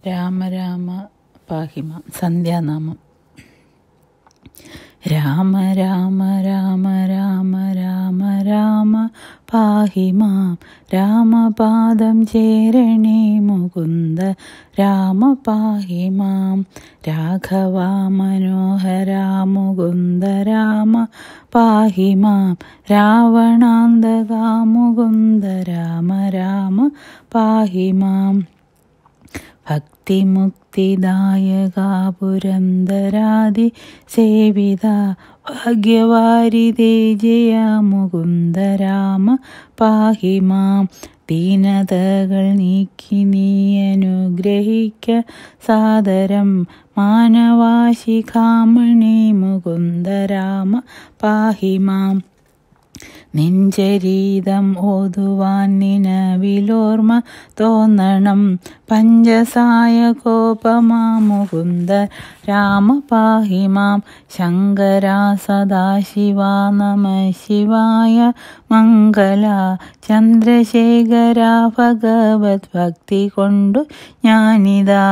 രാമ രാമ പാഹിമ സന്ധ്യാനാമം രാമ രാമ രാമ രാമ രാമ രാമ പാഹിമാം രാമപാദം ചേരണേ മുകുന്ദ രാമ പാഹിമാം രാഘവ മനോഹരാ മുകുന്ദ രാമ പാഹിമാം രാവണാന്തകാ മുകുന്ദ രാമ രാമ പാഹിമാം ഭക്തിമുക്തിദായകാ പുരന്തരാദി സേവിത ഭാഗ്യവാരിതേ ജയ മുകുന്ദ രാമ പാഹി മാം ദീനതകൾ നീക്കി നീ അനുഗ്രഹിക്ക സാദരം മാനവാശിഖാമണി മുകുന്ദ രാമ പാഹി മാം നെഞ്ചരീതം ഓതുവാൻ നിലവിലോർമ്മ തോന്നണം പഞ്ചസായ കോപമാ മുകുന്ദ രാമ പാഹിമാം ശങ്കര സദാശിവ നമ ശിവായ മംഗല ചന്ദ്രശേഖര ഭഗവത് ഭക്തി കൊണ്ടു ഞാനിതാ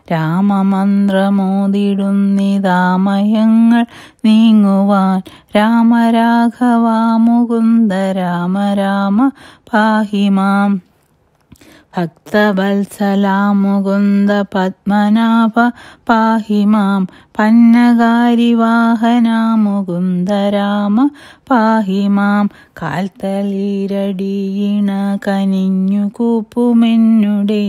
രാമമന്ത്രമോതിടുന്നിതാമയങ്ങൾ നീങ്ങുവാൻ രാമരാഘവ മുകുന്ദ രാമ രാമ പാഹിമാം ഭക്തവത്സലാ മുകുന്ദ പത്മനാഭ പാഹിമാം പന്നകാരിവാഹന മുകുന്ദ രാമ പാഹിമാം കാൽത്തളീരടിയിണ കനിഞ്ഞു കൂപ്പുമെന്നുടെ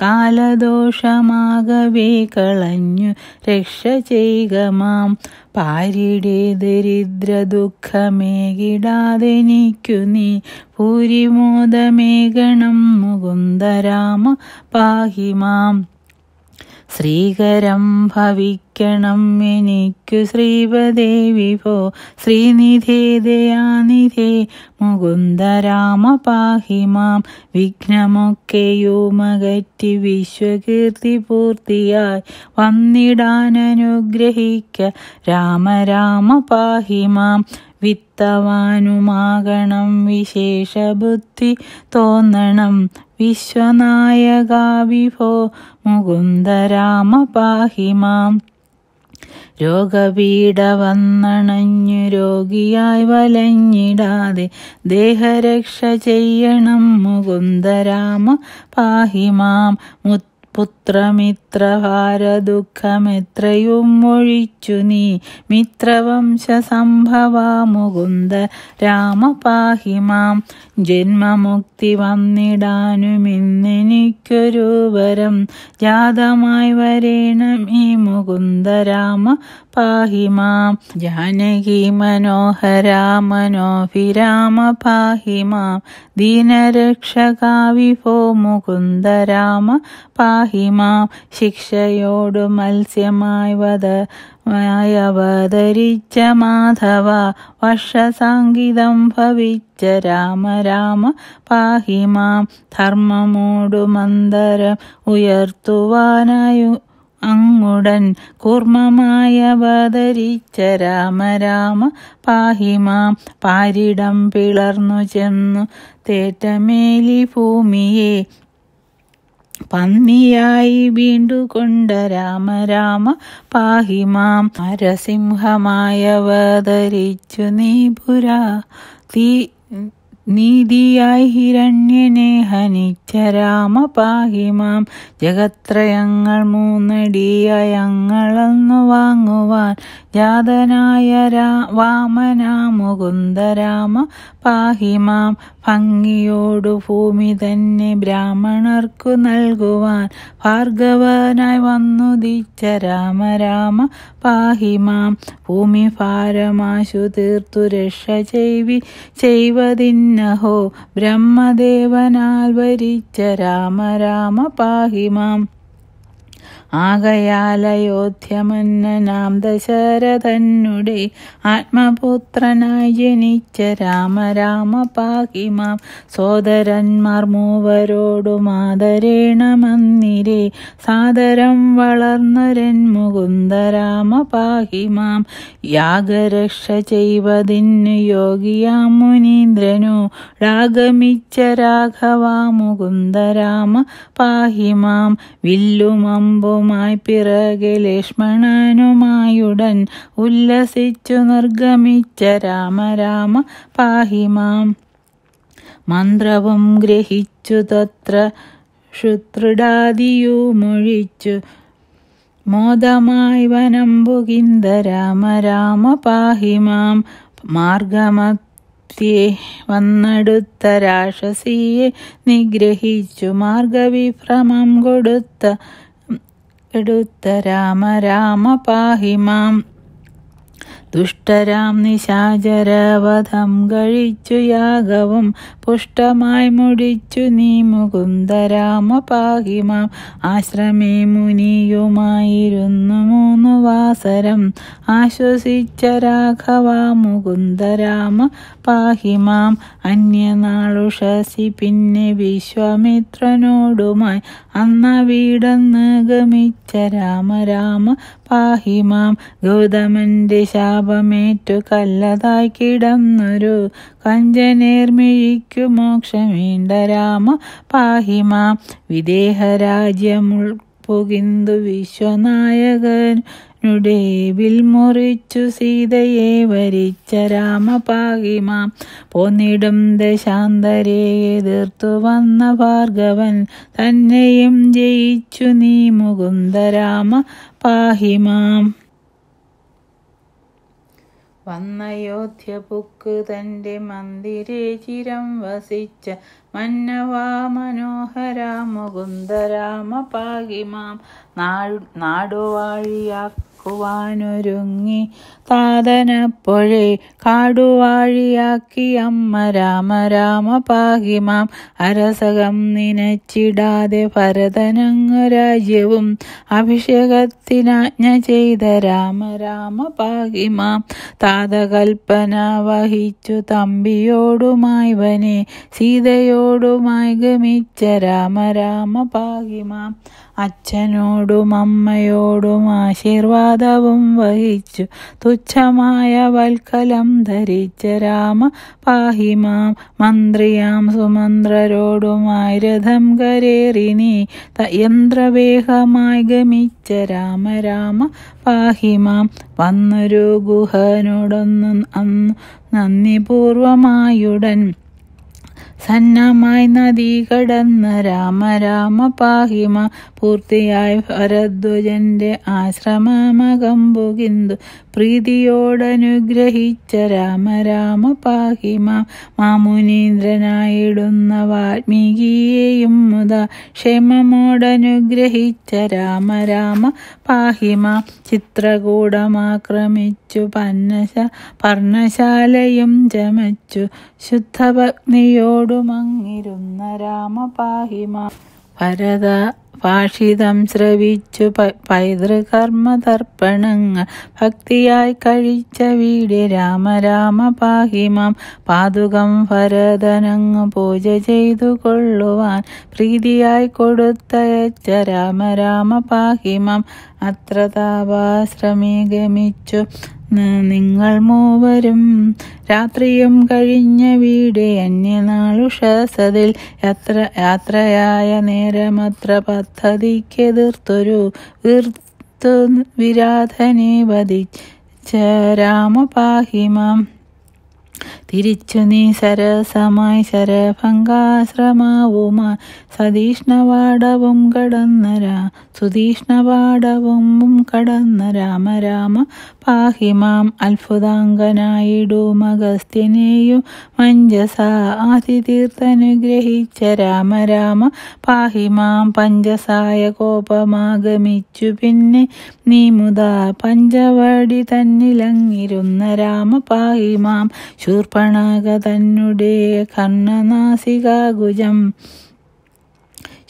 കാലദോഷമാകവേ കളഞ്ഞു രക്ഷ ചെയ്യുക മാം പാരിടെ ദരിദ്ര ദുഃഖമേകിടാതെനിക്കു നീ ഭൂരിമോദമേകണം മുകുന്ദ രാമ പാഹിമാം ശ്രീകരം ഭവിക്കണം എനിക്കു ശ്രീവദേവി ഭോ ശ്രീനിധേ ദയാനിധേ മുകുന്ദ രാമ പാഹിമാം വിഘ്നമൊക്കെയുമകറ്റി വിശ്വകീർത്തി പൂർത്തിയായി വന്നിടാനനുഗ്രഹിക്ക രാമ രാമ പാഹിമാം വിത്തവാനുമാകണം വിശേഷബുദ്ധി തോന്നണം വിശ്വനായക വിഭോ മുകുന്ദ രാമ പാഹിമാം രോഗപീഠ വന്നണഞ്ഞു രോഗിയായി വലഞ്ഞിടാതെ ദേഹരക്ഷ ചെയ്യണം മുകുന്ദ രാമ പാഹിമാം മുത്ത് പുത്രമിത്രഭാര ദുഃഖമെത്രയും ഒഴിച്ചു നീ മിത്രവംശ സംഭവ മുകുന്ദ രാമ പാഹിമാം ജന്മമുക്തി വന്നിടാനുമിന്നെനിക്കൊരു വരം ജാതമായി വരേണമേ മുകുന്ദ രാമ പാഹിമാം ജാനകി മനോഹര മനോഭിരാമ പാഹിമാം ദീനരക്ഷകാ വിഭോ മുകുന്ദ രാമ പാഹിമാം ശിക്ഷയോടു മത്സ്യമായി വധ അവതരിച്ച മാധവ വർഷസാങ്കിതം ഭവിച്ച രാമ രാമ പാഹിമാം ധർമ്മമോടു മന്ദരം ഉയർത്തുവാനായു അങ്ങുടൻ കൂർമ്മമായ അവതരിച്ച രാമ രാമ പാഹിമാം പാരിടം പിളർന്നു ചെന്നു തേറ്റമേലി ഭൂമിയെ പന്നിയായി വീണ്ടുകൊണ്ട രാമ രാമ പാഹിമാം നരസിംഹമായവതരിച്ചു നീ പുരാ തീ നീതിയായി ഹിരണ്യനെ ഹനിച്ച രാമ പാഹിമാം ജഗത്രയങ്ങൾ മൂന്നടിയങ്ങളെന്നു വാങ്ങുവാൻ ജാതനായ രാ വാമന മുകുന്ദ രാമ പാഹിമാം ഭംഗിയോടു ഭൂമി തന്നെ ബ്രാഹ്മണർക്കു നൽകുവാൻ ഭാർഗവനായി വന്നുദിച്ച രാമ രാമ പാഹിമാം ഭൂമി ഭാരമാശു തീർത്തു രക്ഷ ചെയ്വി ചെയ്വതിന്നഹോ ബ്രഹ്മദേവനാൽ വരിച്ച രാമ രാമ പാഹിമാം ആകയാലയോധ്യമന്നനാം ദശരഥനുടെ ആത്മപുത്രനായി ജനിച്ച രാമ രാമ പാഹിമാം സോദരന്മാർ മൂവരോടും ആദരേണ മന്ദിരേ സാദരം വളർന്നരൻ മുകുന്ദ രാമ പാഹിമാം യാഗരക്ഷ ചെയ്വതിന് യോഗിയാം മുനീന്ദ്രനു രാഗമിച്ച രാഘവ മുകുന്ദ രാമ പാഹിമാം വില്ലുമമ്പുമായി പിറകെ ലക്ഷ്മണനുമായുടൻ ഉല്ലസിച്ചു നിർഗമിച്ച രാമ രാമ പാഹിമാം മന്ത്രവും ഗ്രഹിച്ചു തത്ര ശുത്രുടാദിയുമൊഴിച്ചു മോദമായി വനംബുകിന്ദ രാമ രാമ പാഹിമാം മാർഗമത്യേ വന്നെടുത്ത രാക്ഷസിയെ നിഗ്രഹിച്ചു മാർഗവിഭ്രമം കൊടുത്ത എടുത്ത രാമ രാമ പാഹിമാം ദുഷ്ടരാം നിശാചരവധം കഴിച്ചു യാഗവും പുഷ്ടമായി മുടിച്ചു നീ മുകുന്ദരാമ പാഹിമാം ആശ്രമേ മുനിയുമായിരുന്നു മൂന്നു വാസരം ആശ്വസിച്ച രാഘവ മുകുന്ദരാമ പാഹിമാം അന്യനാളുഷസി പിന്നെ വിശ്വാമിത്രനോടുമായി അന്ന വീടന്ന് ഗമിച്ച രാമ രാമ പാഹിമാം ഗൗതമന്റെ ശാപമേറ്റു കല്ലതായി കിടന്നൊരു കഞ്ചനേർമിഴിക്കു മോക്ഷമേണ്ട രാമ പാഹിമാം വിദേഹരാജ്യമുൾ പുകിന്തു വിശ്വനായകനുടെ വിൽമുറിച്ചു സീതയെ വരിച്ച രാമ പാഹിമാം പോന്നിടും ദശാന്തരെ എതിർത്തു വന്ന ഭാർഗവൻ തന്നെയും ജയിച്ചു നീ മുകുന്ദരാമ പാഹിമാം വന്നയോധ്യപുക്ക് തൻ്റെ മന്ദിരേ ചിരം വസിച്ച മന്നവാ മനോഹര മുകുന്ദരാമ പാകിമാം നാടു നാടുവാഴിയാക്കുവാനൊരുങ്ങി താതനപ്പൊഴെ കാടുവാഴിയാക്കി അമ്മ രാമ രാമ പാകിമാം അരസകം നിനച്ചിടാതെ ഭരതനങ്ങു രാജ്യവും അഭിഷേകത്തിനാജ്ഞ ചെയ്ത രാമ രാമ പാകിമാം താതകൽപ്പന വഹിച്ചു തമ്പിയോടുമായി വനെ സീതയോടുമായി ഗമിച്ച രാമ രാമ പാകിമാം അച്ഛനോടും അമ്മയോടും ആശീർവാദവും വഹിച്ചു തുച്ഛമായ വൽക്കലം ധരിച്ച രാമ പാഹിമാം മന്ത്രിയാം സുമന്ത്രരോടുമായി രഥം കരേറി നീ യന്ത്രവേഗമായി ഗമിച്ച രാമ രാമ പാഹിമാം വന്നൊരു ഗുഹനോടൊന്നു അന്ന് നന്ദിപൂർവമായുടൻ സന്നമായി നദി കടന്ന രാമ രാമ പാഹിമ പൂർത്തിയായി ഭരദ്വജന്റെ ആശ്രമമകമ്പുകിന്തു പ്രീതിയോടനുഗ്രഹിച്ച രാമ രാമ പാഹിമ മാമുനീന്ദ്രനായിടുന്ന വാൽമീകിയെയും മുത ക്ഷേമമോടനുഗ്രഹിച്ച രാമ രാമ പാഹിമ ചിത്രകൂടമാക്രമിച്ചു പന്നശ പർണശാലയും ചമച്ചു ശുദ്ധഭഗ്നിയോടുമങ്ങിരുന്ന രാമ പാഹിമ ഭരത ഭാഷിതം ശ്രവിച്ചു പൈതൃകർമ്മതർപ്പണങ്ങൾ ഭക്തിയായി കഴിച്ച വീട് രാമ രാമ പാഹിമാം പാതുകം ഭരതനങ്ങ് പൂജ ചെയ്തു കൊള്ളുവാൻ പ്രീതിയായി കൊടുത്തയച്ച രാമ രാമ പാഹിമാം അത്ര താപാശ്രമേ ഗമിച്ചു നിങ്ങൾ മൂവരും രാത്രിയും കഴിഞ്ഞ വീട് അന്യനാളുഷസതിൽ യാത്ര യാത്രയായ നേരമത്ര പദ്ധതിക്കെതിർത്തൊരു വീർത്തു വിരാധനെ വധിച്ച രാമപാഹിമാം തിരിച്ചു നീ സരസമായി ശരഭംഗാശ്രമാവുമാ സതീഷ്ണവാടവും കടന്നരാ സുതീഷ്ണവാടവും കടന്ന രാമ രാമ പാഹിമാം അത്ഭുതാംഗനായിടും അഗസ്ത്യനെയും മഞ്ജസ ആതിതീർത്ഥനുഗ്രഹിച്ച രാമ രാമ പാഹിമാം പഞ്ചസായ കോപമാഗമിച്ചു പിന്നെ നീ മുതാ പഞ്ചവടി തന്നിലങ്ങിരുന്ന രാമ പാഹിമാം ശൂർപ്പണക തന്നെ കർണനാസികാകുജം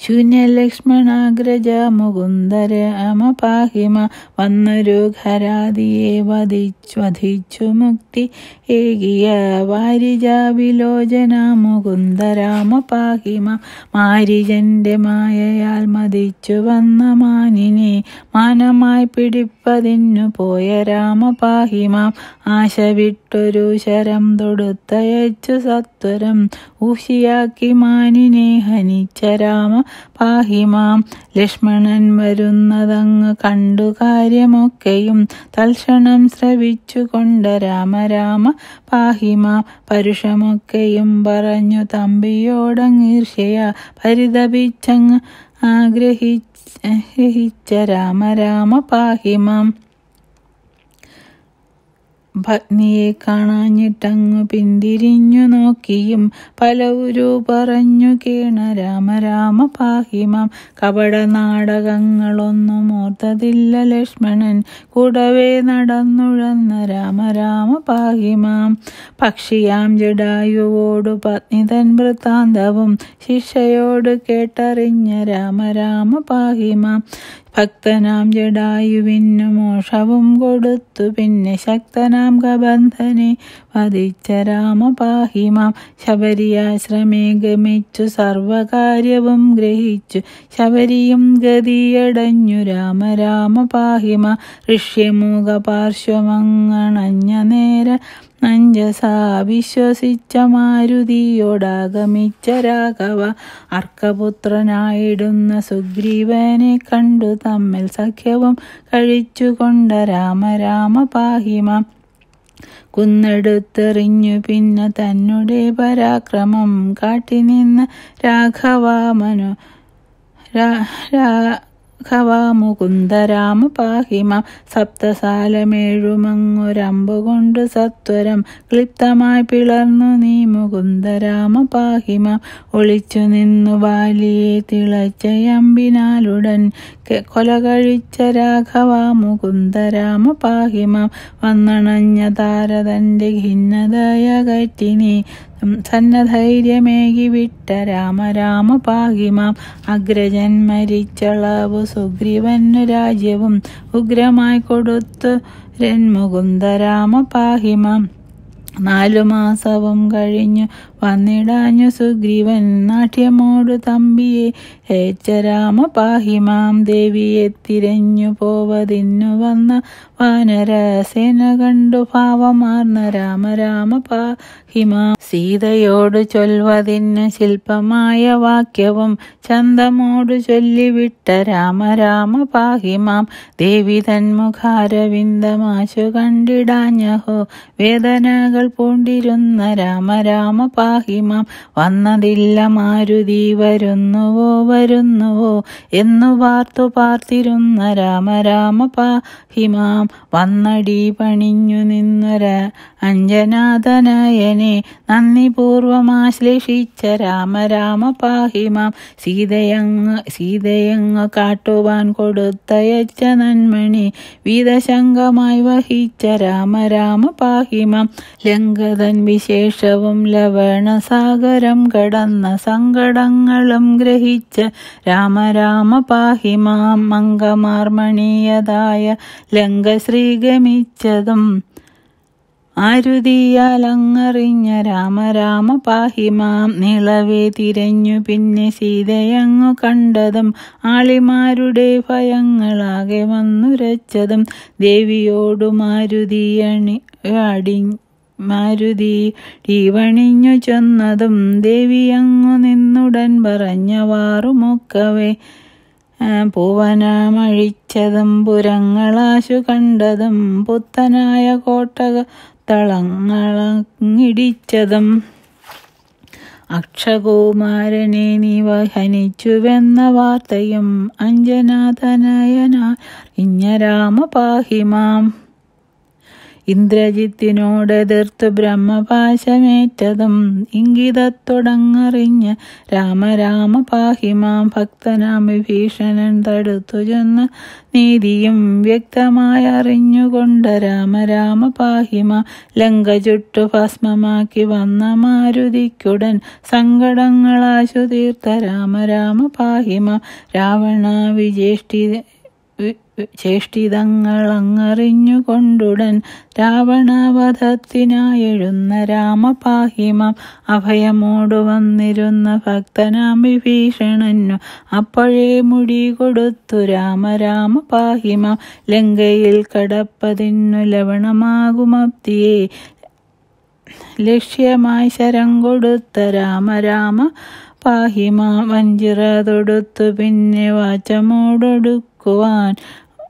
ശൂന്യലക്ഷ്മണാഗ്രജ മുകുന്ദരാമ പാഹിമ വന്നൊരു ഖരാദിയെ വധിച്ചു വധിച്ചു മുക്തി ഏകിയ വാരിജ വിലോചന മുകുന്ദരാമ പാഹിമ മാരിജന്റെ മായയാൽ മതിച്ചു വന്ന മാനിനെ മാനമായി പിടിപ്പതിന്നു പോയ രാമ പാഹിമാം ആശ വിട്ടൊരു ശരം തൊടുത്തയച്ചു സത്വരം ഊശിയാക്കി മാനിനെ ഹനിച്ച രാമ പാഹിമാം ലക്ഷ്മണൻ വരുന്നതങ്ങ് കണ്ടു കാര്യമൊക്കെയും തൽക്ഷണം ശ്രവിച്ചു കൊണ്ട രാമ രാമ പാഹിമാം പരുഷമൊക്കെയും പറഞ്ഞു തമ്പിയോടങ്ങീർഷയ പരിതപിച്ചങ്ങ് ആഗ്രഹിച്ച രാമ രാമ പാഹിമാം ഭഗ്നിയെ കാണാഞ്ഞിട്ടങ്ങു പിന്തിരിഞ്ഞു നോക്കിയും പലവുരു പറഞ്ഞു കേണ രാമ രാമ പാഹിമാം കപട നാടകങ്ങളൊന്നും ഓർത്തതില്ല ലക്ഷ്മണൻ കൂടവേ നടന്നുഴന്ന രാമ രാമ പാഹിമാം പക്ഷിയാം ജഡായുവോടു പത്നി തൻ വൃത്താന്തവും ശിക്ഷയോട് കേട്ടറിഞ്ഞ രാമ രാമ പാഹിമാം ഭക്തനാം ജഡായുവിനു മോഷവും കൊടുത്തു പിന്നെ ശക്തനാം കബന്ധനെ വധിച്ച രാമ പാഹിമാം ശബരിയാശ്രമേ ഗമിച്ചു സർവകാര്യവും ഗ്രഹിച്ചു ശബരിയും ഗതിയടഞ്ഞു രാമ രാമ പാഹിമ ഋഷ്യമുഖ പാർശ്വമങ്ങണഞ്ഞ നേര നഞ്ചസാ വിശ്വസിച്ച മാരുതിയോടാഗമിച്ച രാഘവ അർക്കപുത്രനായിടുന്ന സുഗ്രീവനെ കണ്ടു തമ്മിൽ സഖ്യവും കഴിച്ചുകൊണ്ട രാമ രാമ പാഹിമ കുന്നെടുത്തെറിഞ്ഞു പിന്നെ തന്നെ പരാക്രമം കാട്ടിനിന്ന് രാഘവാമനു രാഘവാമുകുന്ദരാമ പാഹിമ സപ്തസാലമേഴുമങ്ങൊരമ്പുകൊണ്ട് സത്വരം ക്ലിപ്തമായി പിളർന്നു നീ മുകുന്ദരാമ പാഹിമ ഒളിച്ചു നിന്നു ബാലിയെ തിളച്ചയമ്പിനാലുടൻ കൊല കഴിച്ച രാഘവ മുകുന്ദരാമ പാഹിമം വന്നണഞ്ഞ താരതന്റെ ഖിന്നതയകറ്റിനി സന്നധൈര്യമേകി വിട്ട രാമ രാമ പാഹിമാം അഗ്രജൻ മരിച്ചളവു സുഗ്രീവന് രാജ്യവും ഉഗ്രമായി കൊടുത്തു രൺമുകുന്ദരാമ പാഹിമാം നാലു മാസവും കഴിഞ്ഞു വന്നിടാഞ്ഞു സുഗ്രീവൻ നാട്യമോടു തമ്പിയെ ഏച്ച രാമ പാഹിമാം ദേവിയെ തിരഞ്ഞു പോവതിന്നു വന്ന വാനരസേന കണ്ടു ഭാവമാർന്ന രാമ രാമ പാഹിമാം സീതയോട് ചൊൽവതിന് ശില്പമായ വാക്യവും ചന്തമോടു ചൊല്ലിവിട്ട രാമ രാമ പാഹിമാം ദേവി തന്മുഖാരവിന്ദമാശു കണ്ടിടാഞ്ഞഹോ വേദനകൾ പൂണ്ടിരുന്ന രാമ രാമ പാഹിമാം വന്നതില്ല മാരുതി വരുന്നുവോ വരുന്നുവോ എന്നു പാർത്തു പാർത്തിരുന്ന രാമ രാമ പാഹിമാം വന്നടി പണിഞ്ഞു നിന്നൊര അഞ്ജനാഥനയനെ നന്ദി പൂർവമാശ്ലേഷിച്ച രാമ രാമ പാഹിമാം സീതയങ്ങ് സീതയങ്ങ് കാട്ടുവാൻ കൊടുത്തയച്ച നന്മണി വീതശങ്കമായി വഹിച്ച രാമ രാമ പാഹിമാം ലങ്കതൻ വിശേഷവും ലവണസാഗരം കടന്ന സങ്കടങ്ങളും ഗ്രഹിച്ച രാമ രാമ പാഹിമാം മംഗമാർമണീയതായ ലങ്ക ശ്രീഗമിച്ചതും ആരുതിയാലങ്ങറിഞ്ഞ രാമ രാമ പാഹിമാം നിളവേ തിരഞ്ഞു പിന്നെ സീതയങ്ങു കണ്ടതും ആളിമാരുടെ ഭയങ്ങളാകെ വന്നുരച്ചതും ദേവിയോടു മാരുതിയണി അടി മാരുതി ടീവണിഞ്ഞു ചെന്നതും ദേവിയങ്ങു നിന്നുടൻ പറഞ്ഞവാറുമൊക്കവേ പൂവനമഴിച്ചതും പുരങ്ങളാശു കണ്ടതും പുത്തനായ കോട്ടക തളങ്ങളങ്ങിടിച്ചതും അക്ഷകുമാരനെ നീ വഹനിച്ചുവെന്ന വാർത്തയും അഞ്ജനാഥനയന ഇഞ്ഞ രാമ പാഹിമാം ഇന്ദ്രജിത്തിനോടെതിർത്തു ബ്രഹ്മപാശമേറ്റതും ഇംഗിതത്തൊടങ്ങറിഞ്ഞ് രാമ രാമ പാഹിമാം ഭക്തനാം വിഭീഷണൻ തടുത്തു ചെന്ന് നീതിയും വ്യക്തമായി അറിഞ്ഞുകൊണ്ട് രാമ രാമ പാഹിമ ലങ്ക ചുട്ടു ഭസ്മമാക്കി വന്ന മാരുതിക്കുടൻ സങ്കടങ്ങളാശു തീർത്ത രാമ രാമ പാഹിമ രാവണ വിജേഷ്ടി ചേഷ്ടിതങ്ങളങ്ങറിഞ്ഞുകൊണ്ടുടൻ രാവണവധത്തിനായെഴുന്ന രാമപാഹിമാം അഭയമോടു വന്നിരുന്ന ഭക്തനാം വിഭീഷണനു അപ്പോഴേ മുടി കൊടുത്തു രാമ രാമ പാഹിമാം ലങ്കയിൽ കടപ്പതിന്നു ലവണമാകുമപ്തിയെ ലക്ഷ്യമായി ശരം കൊടുത്ത രാമ രാമ പാഹിമാ വഞ്ചിറ തൊടുത്തു പിന്നെ വാചമോടൊടുക്കുവാൻ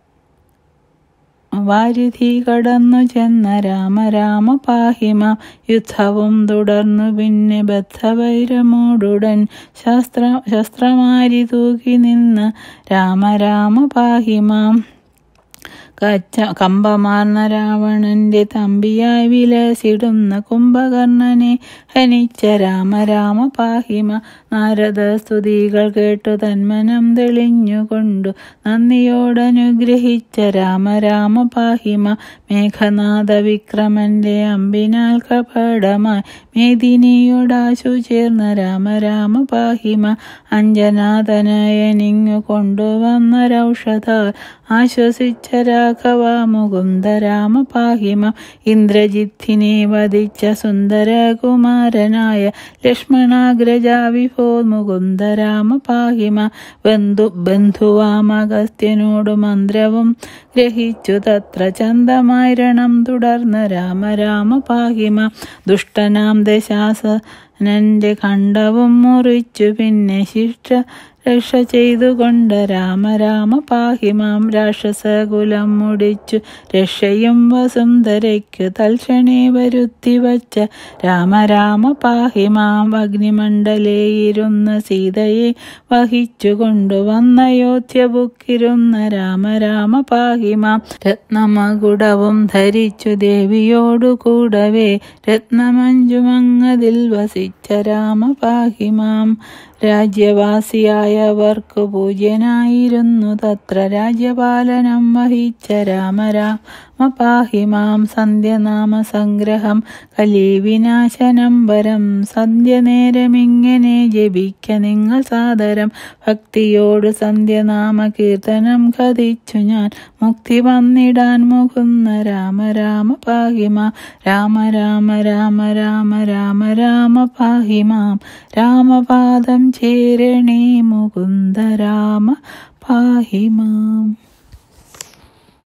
വാരിധി കടന്നു ചെന്ന രാമ രാമ പാഹിമ യുദ്ധവും തുടർന്നു പിന്നെ ബദ്ധവൈരമോടുടൻ ശസ്ത്ര ശസ്ത്രമാരി തൂക്കി നിന്ന് രാമ രാമ പാഹിമാം കച്ച കമ്പമാർന്ന രാവണന്റെ തമ്പിയായി വിലസിടുന്ന കുംഭകർണനെ ഹനിച്ച രാമ രാമ പാഹിമ നാരദ സ്തുതികൾ കേട്ടു തന്മനം തെളിഞ്ഞുകൊണ്ടു നന്ദിയോടനുഗ്രഹിച്ച രാമ രാമ പാഹിമ മേഘനാഥ വിക്രമന്റെ അമ്പിനാൽ കപടമായി മേദിനിയോടാശു ചേർന്ന രാമ രാമ പാഹിമ അഞ്ജനാഥനയനിങ്ങു കൊണ്ടുവന്ന രൗഷധ ആശ്വസിച്ച രാഘവ മുകുന്ദ രാമ പാഹിമ ഇന്ദ്രജിത്തിനെ വധിച്ച സുന്ദരകുമാരനായ ലക്ഷ്മണാഗ്രജ വിഭോ മുകുന്ദ രാമ പാഹിമ ബന്ധു ബന്ധുവാമഗസ്ത്യനോട് മന്ത്രവും ഗ്രഹിച്ചു തത്ര ചന്തമായിരണം തുടർന്ന രാമ രാമ പാഹിമ ദുഷ്ടനാം ദശാസനന്റെ ഖണ്ഡവും മുറിച്ചു പിന്നെ ശിഷ്ട രക്ഷ ചെയ്തുകൊണ്ട് രാമ രാമ പാഹിമാം രാക്ഷസകുലം മുടിച്ചു രക്ഷയും വസുന്ധരയ്ക്കു തൽക്ഷണേ വരുത്തി വച്ച രാമ രാമ പാഹിമാം അഗ്നിമണ്ഡലേ ഇരുന്ന സീതയെ വഹിച്ചു കൊണ്ടുവന്ന യോധ്യബുക്കിരുന്ന രാമ രാമ പാഹിമാം രത്നമകുടവും ധരിച്ചു ദേവിയോടു കൂടവേ രത്നമഞ്ജുമങ്ങതിൽ വസിച്ച രാമ പാഹിമാം രാജ്യവാസിയായവർക്കു പൂജ്യനായിരുന്നു തത്ര രാജ്യപാലനം വഹിച്ച രാമ രാമ പാഹിമാം സന്ധ്യനാമ സംഗ്രഹം കലീവിനാശനം വരം സന്ധ്യ നേരമിങ്ങനെ ജപിക്ക നിങ്ങൾ സാദരം ഭക്തിയോട് സന്ധ്യനാമ കീർത്തനം കഥിച്ചു ഞാൻ മുക്തി വന്നിടാൻ മുകുന്ന രാമ രാമ പാഹിമ രാമ രാമ രാമ രാമ രാമ രാമ പാഹിമാം രാമപാദം ചേരണേ മുകുന്ദ രാമ പാഹിമാം